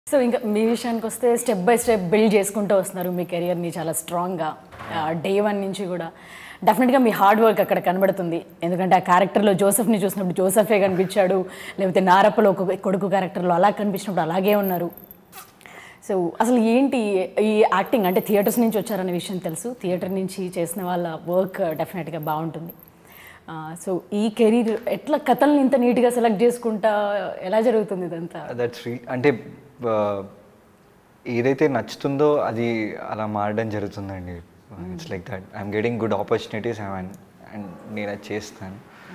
so ఇంకా మీ విషయానికి వస్తే స్టెప్ బై స్టెప్ బిల్డ్ చేసుకుంటూ వస్తున్నారు మీ కెరియర్ని చాలా స్ట్రాంగ్గా డే వన్ నుంచి కూడా డెఫినెట్గా మీ హార్డ్ వర్క్ అక్కడ కనబడుతుంది ఎందుకంటే ఆ క్యారెక్టర్లో జోసెఫ్ని చూసినప్పుడు జోసెఫే కనిపించాడు లేకపోతే నారప్పలో ఒక కొడుకు క్యారెక్టర్లో అలా కనిపించినప్పుడు అలాగే ఉన్నారు సో అసలు ఏంటి ఈ యాక్టింగ్ అంటే థియేటర్స్ నుంచి వచ్చారనే విషయం తెలుసు థియేటర్ నుంచి చేసిన వాళ్ళ వర్క్ డెఫినెట్గా బాగుంటుంది సో ఈ కెరీర్ ఎట్లా కథల్ని ఇంత నీట్గా సెలెక్ట్ చేసుకుంటా ఎలా జరుగుతుంది ఇదంతా దట్స్ రీ అంటే ఆ, ఏదైతే నచ్చుతుందో అది అలా మారడం జరుగుతుందండి it's like that I'm getting good opportunities and and నేను అది చేస్తాను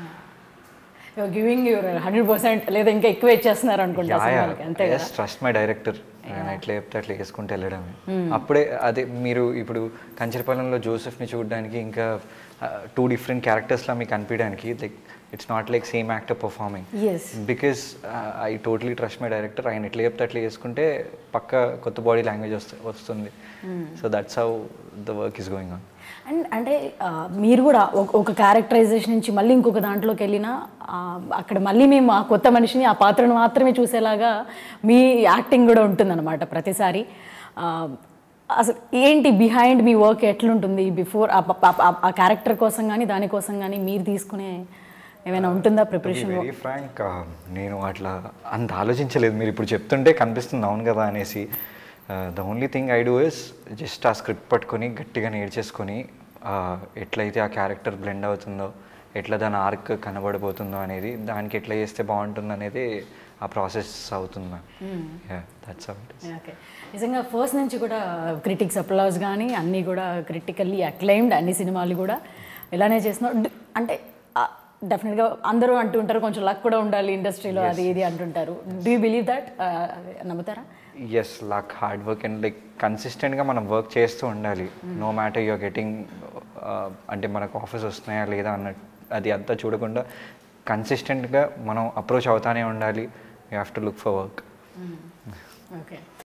గివింగ్ యువర్ హండ్రెడ్ పర్సెంట్ లేదా ఇంకా ఎక్కువ ఇచ్చేస్తున్నారు అనుకుంటా సినిమాలకి అంతే కదా ట్రస్ట్ మై డైరెక్టర్ నేను ఎట్లా చెప్తే అట్లా వేసుకుంటూ వెళ్ళడమే అప్పుడే అదే మీరు ఇప్పుడు కంచరపాలెంలో జోసెఫ్ని చూడడానికి ఇంకా టూ డిఫరెంట్ క్యారెక్టర్స్లా మీకు అనిపించడానికి like it's not like same actor performing yes because I totally trust my director ఆయన ఎట్లా చెప్తే అట్లా చేసుకుంటే పక్క కొత్త బాడీ లాంగ్వేజ్ వస్తు వస్తుంది so that's how the work is going on and అంటే ఆ, మీరు కూడా ఒక ఒక క్యారెక్టరైజేషన్ నుంచి మళ్ళీ ఇంకొక దాంట్లోకి వెళ్ళినా ఆ, అక్కడ మళ్ళీ మేము ఆ కొత్త మనిషిని ఆ పాత్రను మాత్రమే చూసేలాగా మీ యాక్టింగ్ కూడా ఉంటుందన్నమాట ప్రతిసారి ఆ, అసలు ఏంటి బిహైండ్ మీ వర్క్ ఎట్లుంటుంది బిఫోర్ ఆ క్యారెక్టర్ కోసం కానీ దానికోసం కానీ మీరు తీసుకునే ఏమైనా ఉంటుందా ప్రిపరేషన్ వెరీ ఫ్రాంక్ నేను అట్లా అంత ఆలోచించలేదు మీరు ఇప్పుడు చెప్తుంటే కనిపిస్తుంది అవును కదా అనేసి the only thing I do is just ఆ స్క్రిప్ట్ పట్టుకొని గట్టిగా నేర్చేసుకొని uh, ఎట్లయితే ఆ క్యారెక్టర్ బ్లెండ్ అవుతుందో ఎట్లా దాని ఆర్క్ కనబడిపోతుందో అనేది దానికి ఎట్లా చేస్తే బాగుంటుంది అనేది ఆ ప్రాసెస్ అవుతుంది దట్స్ ఓకే నిజంగా ఫస్ట్ నుంచి కూడా క్రిటిక్స్ అప్లాస్ కానీ అన్నీ కూడా క్రిటికల్లీ అక్లైమ్డ్ అన్ని సినిమాలు కూడా ఇలానే చేస్తున్నాం డ్- అంటే డెఫినెట్గా అందరూ అంటుంటారు కొంచెం లక్ కూడా ఉండాలి ఇండస్ట్రీలో అది ఇది అంటుంటారు డూ యూ బిలీవ్ దట్ నమ్ముతారా yes luck hard work and like కన్సిస్టెంట్గా మనం వర్క్ చేస్తూ ఉండాలి నో మ్యాటర్ యూఆర్ గెటింగ్ అంటే మనకు ఆఫీస్ వస్తున్నాయా లేదా అన్న అది అంతా చూడకుండా కన్సిస్టెంట్గా మనం అప్రోచ్ అవుతానే ఉండాలి you have to look for work okay